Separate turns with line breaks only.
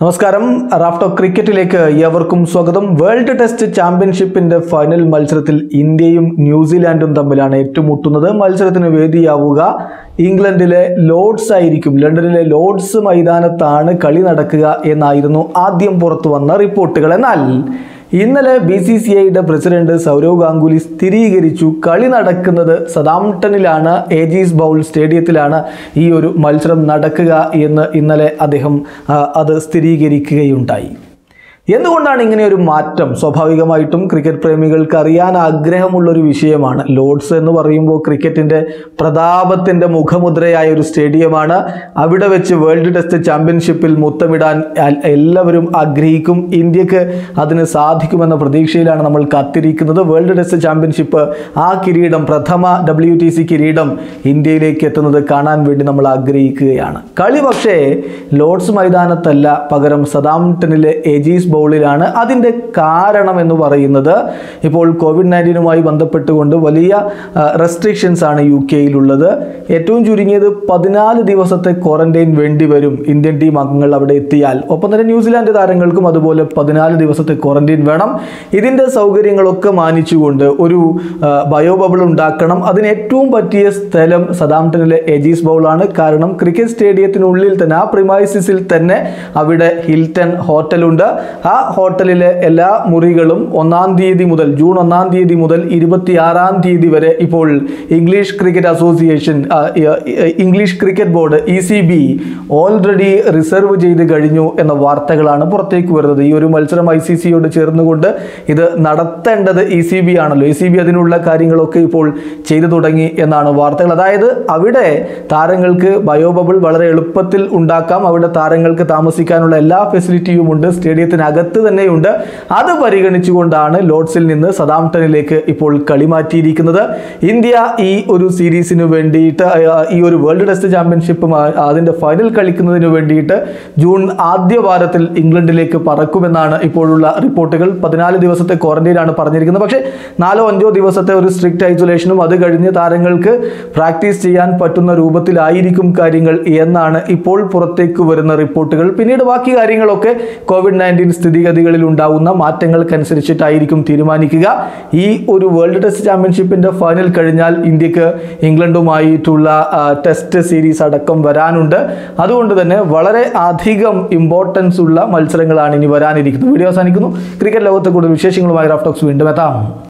നമസ്കാരം റാഫ്റ്റോ ക്രിക്കറ്റിലേക്ക് ഏവർക്കും സ്വാഗതം വേൾഡ് ടെസ്റ്റ് ചാമ്പ്യൻഷിപ്പിന്റെ ഫൈനൽ മത്സരത്തിൽ ഇന്ത്യയും ന്യൂസിലാൻഡും തമ്മിലാണ് ഏറ്റുമുട്ടുന്നത് മത്സരത്തിന് വേദിയാവുക ഇംഗ്ലണ്ടിലെ ലോർഡ്സ് ആയിരിക്കും ലണ്ടനിലെ ലോർഡ്സ് മൈതാനത്താണ് കളി നടക്കുക എന്നായിരുന്നു ആദ്യം പുറത്തു വന്ന റിപ്പോർട്ടുകൾ എന്നാൽ ഇന്നലെ ബി സി സി ഐയുടെ പ്രസിഡന്റ് സൗരവ് ഗാംഗുലി സ്ഥിരീകരിച്ചു കളി നടക്കുന്നത് സദാംപ്ടണിലാണ് ഏജീസ് ബൗൾ സ്റ്റേഡിയത്തിലാണ് ഈ ഒരു മത്സരം നടക്കുക എന്ന് ഇന്നലെ അദ്ദേഹം ആ, അത് സ്ഥിരീകരിക്കുകയുണ്ടായി എന്തുകൊണ്ടാണ് ഇങ്ങനെ ഒരു മാറ്റം സ്വാഭാവികമായിട്ടും ക്രിക്കറ്റ് പ്രേമികൾക്ക് അറിയാൻ ആഗ്രഹമുള്ള ഒരു വിഷയമാണ് ലോർഡ്സ് എന്ന് പറയുമ്പോൾ ക്രിക്കറ്റിന്റെ പ്രതാപത്തിന്റെ മുഖമുദ്രയായ ഒരു സ്റ്റേഡിയമാണ് അവിടെ വെച്ച് വേൾഡ് ടെസ്റ്റ് ചാമ്പ്യൻഷിപ്പിൽ മുത്തമിടാൻ എൽ- എല്ലാവരും ആഗ്രഹിക്കും ഇന്ത്യക്ക് അതിന് സാധിക്കുമെന്ന പ്രതീക്ഷയിലാണ് നമ്മൾ കാത്തിരിക്കുന്നത് വേൾഡ് ടെസ്റ്റ് ചാമ്പ്യൻഷിപ്പ് ആ കിരീടം പ്രഥമ ഡബ്ല്യു ടി സി കിരീടം ഇന്ത്യയിലേക്ക് എത്തുന്നത് കാണാൻ വേണ്ടി നമ്മൾ ആഗ്രഹിക്കുകയാണ് കളി പക്ഷേ ലോർഡ്സ് മൈതാനത്തല്ല പകരം സദാംപ്ടണിലെ എജീസ് ബൗളിലാണ് അതിൻ്റെ കാരണം എന്ന് പറയുന്നത് ഇപ്പോൾ കോവിഡ് നയൻറ്റീനുമായി ബന്ധപ്പെട്ടുകൊണ്ട് വലിയ റെസ്ട്രിക്ഷൻസ് ആണ് യു കെയിലുള്ളത് ഏറ്റവും ചുരുങ്ങിയത് പതിനാല് ദിവസത്തെ ക്വാറന്റൈൻ വേണ്ടി വരും ഇന്ത്യൻ ടീം അംഗങ്ങൾ അവിടെ എത്തിയാൽ ഒപ്പം തന്നെ ന്യൂസിലാൻഡ് താരങ്ങൾക്കും അതുപോലെ പതിനാല് ദിവസത്തെ ക്വാറന്റൈൻ വേണം ഇതിൻ്റെ സൗകര്യങ്ങളൊക്കെ മാനിച്ചുകൊണ്ട് ഒരു ബയോ ബബിൾ ഉണ്ടാക്കണം അതിന് ഏറ്റവും പറ്റിയ സ്ഥലം സദാംപ്ടണിലെ എജീസ് ബൗളാണ് കാരണം ക്രിക്കറ്റ് സ്റ്റേഡിയത്തിനുള്ളിൽ തന്നെ ആ പ്രിമൈസിസിൽ തന്നെ അവിടെ ഹിൽട്ടൺ ഹോട്ടലുണ്ട് ആ ഹോട്ടലിലെ എല്ലാ മുറികളും ഒന്നാം തീയതി മുതൽ ജൂൺ ഒന്നാം തീയതി മുതൽ ഇരുപത്തിയാറാം തീയതി വരെ ഇപ്പോൾ ഇംഗ്ലീഷ് ക്രിക്കറ്റ് അസോസിയേഷൻ ആ, ഇ- ഇ- English cricket board E C B already reserve ചെയ്ത് കഴിഞ്ഞു എന്ന വാർത്തകളാണ് പുറത്തേക്ക് വരുന്നത് ഈ ഒരു മത്സരം ഐ സി സിയോട് ചേർന്നുകൊണ്ട് ഇത് നടത്തേണ്ടത് ഇ സി ബി ആണല്ലോ ഇ സി ബി അതിനുള്ള കാര്യങ്ങളൊക്കെ ഇപ്പോൾ ചെയ്തു തുടങ്ങി എന്നാണ് വാർത്തകൾ അതായത് അവിടെ താരങ്ങൾക്ക് ബയോ ബബിൾ വളരെ എളുപ്പത്തിൽ ഉണ്ടാക്കാം അവിടെ താരങ്ങൾക്ക് താമസിക്കാനുള്ള എല്ലാ ഫെസിലിറ്റിയും ഉണ്ട് സ്റ്റേഡിയത്തിനകത്ത് തന്നെയുണ്ട് അത് പരിഗണിച്ചുകൊണ്ടാണ് ലോർഡ്സിൽ നിന്ന് സദാംപ്ടണിലേക്ക് ഇപ്പോൾ കളി മാറ്റിയിരിക്കുന്നത് ഇന്ത്യ ഈ ഒരു സീരീസിന് വേണ്ടിയിട്ട് ആ, ഈ ഒരു വേൾഡ് ടെസ്റ്റ് ചാമ്പ്യൻഷിപ്പ് അതിൻ്റെ ഫൈനൽ കളിക്കുന്നതിന് വേണ്ടിയിട്ട് ജൂൺ ആദ്യ വാരത്തിൽ ഇംഗ്ലണ്ടിലേക്ക് പറക്കുമെന്നാണ് ഇപ്പോഴുള്ള റിപ്പോർട്ടുകൾ പതിനാല് ദിവസത്തെ ക്വാറന്റൈനാണ് പറഞ്ഞിരിക്കുന്നത് പക്ഷേ നാലോ അഞ്ചോ ദിവസത്തെ ഒരു സ്ട്രിക്റ്റ് ഐസൊലേഷനും അത് കഴിഞ്ഞ് താരങ്ങൾക്ക് പ്രാക്ടീസ് ചെയ്യാൻ പറ്റുന്ന രൂപത്തിലായിരിക്കും കാര്യങ്ങൾ എന്നാണ് ഇപ്പോൾ പുറത്തേക്ക് വരുന്ന റിപ്പോർട്ടുകൾ പിന്നീട് ബാക്കി കാര്യങ്ങളൊക്കെ കോവിഡ് നയൻറ്റീൻ സ്ഥിതിഗതികളിൽ ഉണ്ടാവുന്ന മാറ്റങ്ങൾക്കനുസരിച്ചിട്ടായിരിക്കും തീരുമാനിക്കുക ഈ ഒരു വേൾഡ് ടെസ്റ്റ് ചാമ്പ്യൻഷിപ്പിന്റെ ഫൈനൽ കഴിഞ്ഞാൽ ഇന്ത്യക്ക് ഇംഗ്ലണ്ടുമായിട്ടുള്ള ആ, ടെസ്റ്റ് സീരീസ് അടക്കം വരാനുണ്ട് അതുകൊണ്ട് തന്നെ വളരെ അധികം ഇമ്പോർട്ടൻസ് ഉള്ള മത്സരങ്ങളാണ് ഇനി വരാനിരിക്കുന്നത് വീഡിയോ അവസാനിക്കുന്നു ക്രിക്കറ്റ് ലോകത്തെ കൂടുതൽ വിശേഷങ്ങളുമായി റാഫ്റ്റോക്സ് വീണ്ടും എത്താം